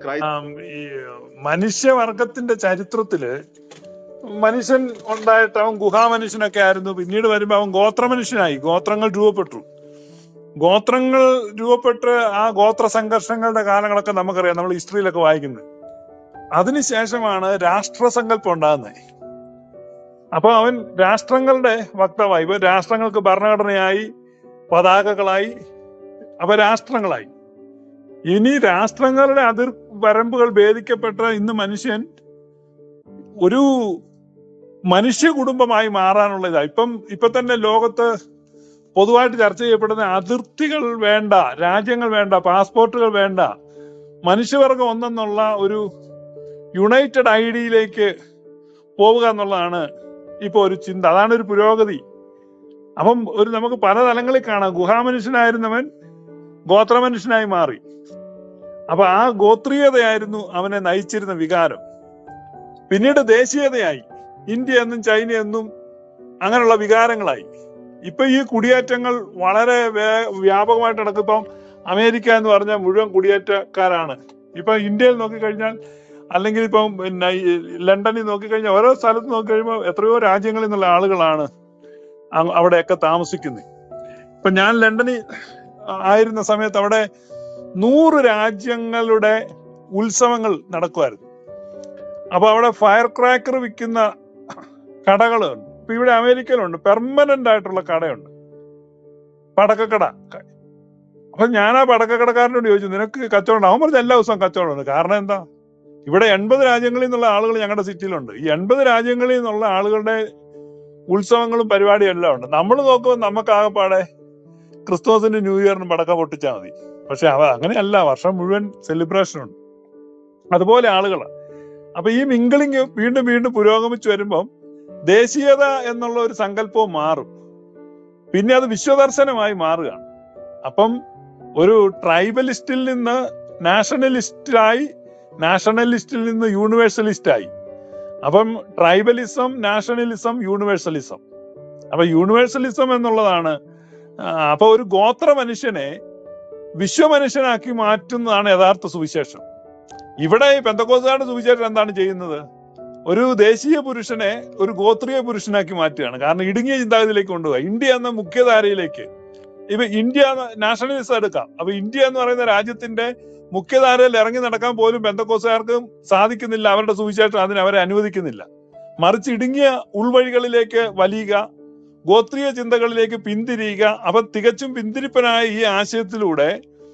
Christ ആം, ഈ മനുഷ്യവർഗത്തിന്റെ ചരിത്രത്തില് മനുഷ്യൻ ഉണ്ടായിട്ട് അവൻ ഗുഹാമനുഷ്യനൊക്കെ ആയിരുന്നു പിന്നീട് വരുമ്പോ അവൻ ഗോത്ര മനുഷ്യനായി ഗോത്രങ്ങൾ രൂപപ്പെട്ടു ഗോത്രങ്ങൾ രൂപപ്പെട്ട് ആ ഗോത്ര സംഘർഷങ്ങളുടെ കാലങ്ങളൊക്കെ നമുക്കറിയാം നമ്മൾ ഹിസ്റ്ററിയിലൊക്കെ വായിക്കുന്നത് അതിനുശേഷമാണ് രാഷ്ട്രസങ്കല്പം ഉണ്ടാകുന്നത് അപ്പൊ അവൻ രാഷ്ട്രങ്ങളുടെ വക്താവായി ഇപ്പൊ രാഷ്ട്രങ്ങൾക്ക് ഭരണഘടനയായി പതാകകളായി അപ്പൊ രാഷ്ട്രങ്ങളായി ഇനി രാഷ്ട്രങ്ങളുടെ അതിർ വരമ്പുകൾ ഭേദിക്കപ്പെട്ട ഇന്ന് മനുഷ്യൻ ഒരു മനുഷ്യ കുടുംബമായി മാറാനുള്ള ഇതാ ഇപ്പം ഇപ്പൊ തന്നെ ലോകത്ത് പൊതുവായിട്ട് ചർച്ച ചെയ്യപ്പെടുന്ന അതിർത്തികൾ വേണ്ട രാജ്യങ്ങൾ വേണ്ട പാസ്പോർട്ടുകൾ വേണ്ട മനുഷ്യവർഗം ഒന്നെന്നുള്ള ഒരു യുണൈറ്റഡ് ഐഡിയയിലേക്ക് പോവുക എന്നുള്ളതാണ് ഇപ്പൊ ഒരു ചിന്ത അതാണ് ഒരു പുരോഗതി അപ്പം ഒരു നമുക്ക് പല തലങ്ങളിൽ കാണാം ഗുഹാമനുഷ്യനായിരുന്നവൻ ഗോത്രമനുഷ്യനായി മാറി അപ്പൊ ആ ഗോത്രീയതയായിരുന്നു അവനെ നയിച്ചിരുന്ന വികാരം പിന്നീട് ദേശീയതയായി ഇന്ത്യ എന്നും ചൈന എന്നും അങ്ങനെയുള്ള വികാരങ്ങളായി ഇപ്പൊ ഈ കുടിയേറ്റങ്ങൾ വളരെ വേ- വ്യാപകമായിട്ട് നടക്കും ഇപ്പം അമേരിക്ക എന്ന് പറഞ്ഞാൽ മുഴുവൻ കുടിയേറ്റക്കാരാണ് ഇപ്പൊ ഇന്ത്യയിൽ നോക്കിക്കഴിഞ്ഞാൽ അല്ലെങ്കിൽ ഇപ്പം പിന്നെ ഈ ലണ്ടനിൽ നോക്കിക്കഴിഞ്ഞാൽ ഓരോ സ്ഥലത്ത് നോക്കിക്കഴിയുമ്പോൾ എത്രയോ രാജ്യങ്ങളിൽ നിന്നുള്ള ആളുകളാണ് അങ് അവിടെയൊക്കെ താമസിക്കുന്നത് ഇപ്പൊ ഞാൻ ലണ്ടനിൽ ആയിരുന്ന സമയത്ത് അവിടെ നൂറ് രാജ്യങ്ങളുടെ ഉത്സവങ്ങൾ നടക്കുമായിരുന്നു അപ്പൊ അവിടെ ഫയർ ക്രാക്കർ വിൽക്കുന്ന കടകളുണ്ട് ഇപ്പൊ ഇവിടെ അമേരിക്കയിലുണ്ട് പെർമനന്റ് ആയിട്ടുള്ള കടയുണ്ട് പടക്കക്കട അപ്പൊ ഞാൻ ആ പടക്കക്കടക്കാരനോട് ചോദിച്ചു നിനക്ക് കച്ചവടം അവൻ പറഞ്ഞ എല്ലാ ദിവസവും കച്ചവടമുണ്ട് കാരണം എന്താ ഇവിടെ എൺപത് രാജ്യങ്ങളിൽ നിന്നുള്ള ആളുകൾ ഞങ്ങളുടെ സിറ്റിയിലുണ്ട് ഈ എൺപത് രാജ്യങ്ങളിൽ നിന്നുള്ള ആളുകളുടെ ഉത്സവങ്ങളും പരിപാടിയും എല്ലാം ഉണ്ട് നമ്മൾ നോക്കുമ്പോൾ നമുക്ക് ആകെപ്പാടെ ക്രിസ്തുമസിന്റെ ന്യൂ ഇയറിന് പടക്ക പൊട്ടിച്ചാൽ മതി പക്ഷെ അവ അങ്ങനെയല്ല വർഷം മുഴുവൻ സെലിബ്രേഷൻ ഉണ്ട് അതുപോലെ ആളുകളാണ് അപ്പൊ ഈ മിങ്കിളിങ് വീണ്ടും വീണ്ടും പുരോഗമിച്ചു വരുമ്പം ദേശീയത എന്നുള്ള ഒരു സങ്കല്പവും മാറും പിന്നെ അത് വിശ്വദർശനമായി മാറുകയാണ് അപ്പം ഒരു ട്രൈബലിസ്റ്റിൽ നിന്ന് നാഷണലിസ്റ്റായി നാഷണലിസ്റ്റിൽ നിന്ന് യൂണിവേഴ്സലിസ്റ്റായി അപ്പം ട്രൈബലിസം നാഷണലിസം യൂണിവേഴ്സലിസം അപ്പൊ യൂണിവേഴ്സലിസം എന്നുള്ളതാണ് ആ, അപ്പൊ ഒരു ഗോത്ര മനുഷ്യനെ വിശ്വമനുഷ്യനാക്കി മാറ്റുന്നതാണ് യഥാർത്ഥ സുവിശേഷം ഇവിടെ ഈ പെന്തക്കോസുകാരുടെ സുവിശേഷം എന്താണ് ചെയ്യുന്നത് ഒരു ദേശീയ പുരുഷനെ ഒരു ഗോത്രീയ പുരുഷനാക്കി മാറ്റുകയാണ് കാരണം ഇടുങ്ങിയ ചിന്താഗതിയിലേക്ക് കൊണ്ടുപോകുക ഇന്ത്യ എന്ന മുഖ്യധാരയിലേക്ക് ഇപ്പൊ ഇന്ത്യ നാഷണലിസം എടുക്കാം അപ്പൊ ഇന്ത്യ എന്ന് പറയുന്ന രാജ്യത്തിന്റെ മുഖ്യധാരയിൽ ഇറങ്ങി നടക്കാൻ പോലും ബന്ധക്കോസുകാർക്ക് സാധിക്കുന്നില്ല അവരുടെ സുവിശേഷം അതിന് അവരെ അനുവദിക്കുന്നില്ല മറിച്ച് ഇടുങ്ങിയ ഉൾവഴികളിലേക്ക് വലിയുക ഗോത്രീയ ചിന്തകളിലേക്ക് പിന്തിരിയുക അപ്പൊ തികച്ചും പിന്തിരിപ്പനായ ഈ ആശയത്തിലൂടെ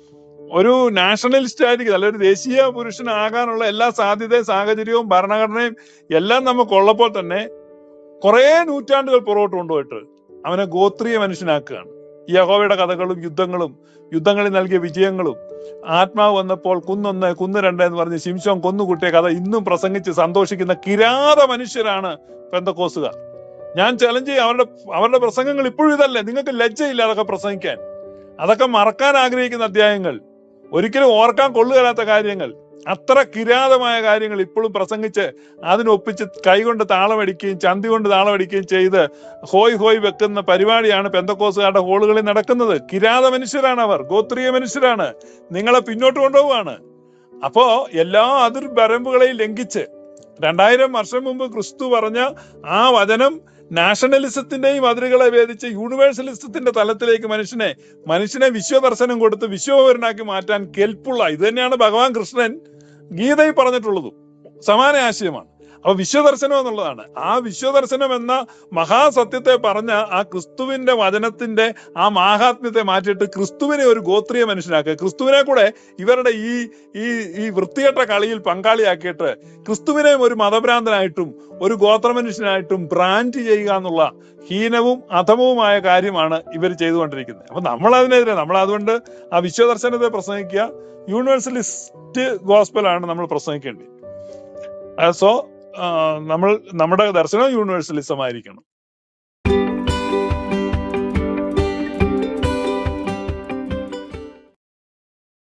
ഒരു നാഷണലിസ്റ്റ് ആയിരിക്കും അല്ല ഒരു ദേശീയ പുരുഷനാകാനുള്ള എല്ലാ സാധ്യതയും സാഹചര്യവും ഭരണഘടനയും എല്ലാം നമുക്കുള്ളപ്പോൾ തന്നെ കുറെ നൂറ്റാണ്ടുകൾ പുറകോട്ട് കൊണ്ടുപോയിട്ട് അവനെ ഗോത്രീയ മനുഷ്യനാക്കുകയാണ് ഈ യഹോവയുടെ കഥകളും യുദ്ധങ്ങളും യുദ്ധങ്ങളിൽ നൽകിയ വിജയങ്ങളും ആത്മാവ് വന്നപ്പോൾ കുന്നൊന്ന് കുന്ന് രണ്ട് എന്ന് പറഞ്ഞ് ശിംശോൻ കൊന്നുകൂട്ടിയ കഥ ഇന്നും പ്രസംഗിച്ച് സന്തോഷിക്കുന്ന കിരാത മനുഷ്യരാണ് പെന്തക്കോസുകാർ ഞാൻ ചലഞ്ച് ചെയ്യും അവരുടെ അവരുടെ പ്രസംഗങ്ങൾ ഇപ്പോഴും ഇതല്ലേ നിങ്ങൾക്ക് ലജ്ജയില്ല അതൊക്കെ പ്രസംഗിക്കാൻ അതൊക്കെ മറക്കാൻ ആഗ്രഹിക്കുന്ന അധ്യായങ്ങൾ ഒരിക്കലും ഓർക്കാൻ കൊള്ളുകയില്ലാത്ത കാര്യങ്ങൾ അത്ര കിരാതമായ കാര്യങ്ങൾ ഇപ്പോഴും പ്രസംഗിച്ച് അതിനൊപ്പിച്ച് കൈകൊണ്ട് താളമടിക്കുകയും ചന്തി കൊണ്ട് താളമടിക്കുകയും ചെയ്ത് ഹോയ് ഹോയ് വെക്കുന്ന പരിപാടിയാണ് പെന്തക്കോസുകാരുടെ ഹോളുകളിൽ നടക്കുന്നത് കിരാത മനുഷ്യരാണ് അവർ ഗോത്രീയ മനുഷ്യരാണ് നിങ്ങളെ പിന്നോട്ട് കൊണ്ടുപോവാണ് അപ്പോ എല്ലാ അതിർ വരമ്പുകളെയും ലംഘിച്ച് രണ്ടായിരം വർഷം മുമ്പ് ക്രിസ്തു പറഞ്ഞ ആ വചനം നാഷണലിസത്തിന്റെയും അതിരുകളെ ഭേദിച്ച് യൂണിവേഴ്സലിസത്തിന്റെ തലത്തിലേക്ക് മനുഷ്യനെ മനുഷ്യനെ വിശ്വദർശനം കൊടുത്ത് വിശ്വപൗരനാക്കി മാറ്റാൻ കെൽപ്പുള്ള ഇത് തന്നെയാണ് ഭഗവാൻ കൃഷ്ണൻ ഗീതയിൽ പറഞ്ഞിട്ടുള്ളതും സമാന ആശയമാണ് അപ്പൊ വിശ്വദർശനം എന്നുള്ളതാണ് ആ വിശ്വദർശനം എന്ന മഹാസത്യത്തെ പറഞ്ഞ ആ ക്രിസ്തുവിന്റെ വചനത്തിന്റെ ആ മാഹാത്മ്യത്തെ മാറ്റിയിട്ട് ക്രിസ്തുവിനെ ഒരു ഗോത്രീയ മനുഷ്യനാക്കുക ക്രിസ്തുവിനെ കൂടെ ഇവരുടെ ഈ ഈ ഈ വൃത്തികെട്ട കളിയിൽ പങ്കാളിയാക്കിയിട്ട് ക്രിസ്തുവിനെയും ഒരു മതഭ്രാന്തനായിട്ടും ഒരു ഗോത്രമനുഷ്യനായിട്ടും ബ്രാൻഡ് ചെയ്യുക എന്നുള്ള ഹീനവും അധമവുമായ കാര്യമാണ് ഇവർ ചെയ്തുകൊണ്ടിരിക്കുന്നത് അപ്പൊ നമ്മൾ അതിനെതിരെ നമ്മൾ അതുകൊണ്ട് ആ വിശ്വദർശനത്തെ പ്രസംഗിക്കുക യൂണിവേഴ്സലിസ്റ്റ് ഗോസ്പലാണ് നമ്മൾ പ്രസംഗിക്കേണ്ടത് സോ നമ്മൾ നമ്മുടെ ദർശനം യൂണിവേഴ്സലിസം ആയിരിക്കണം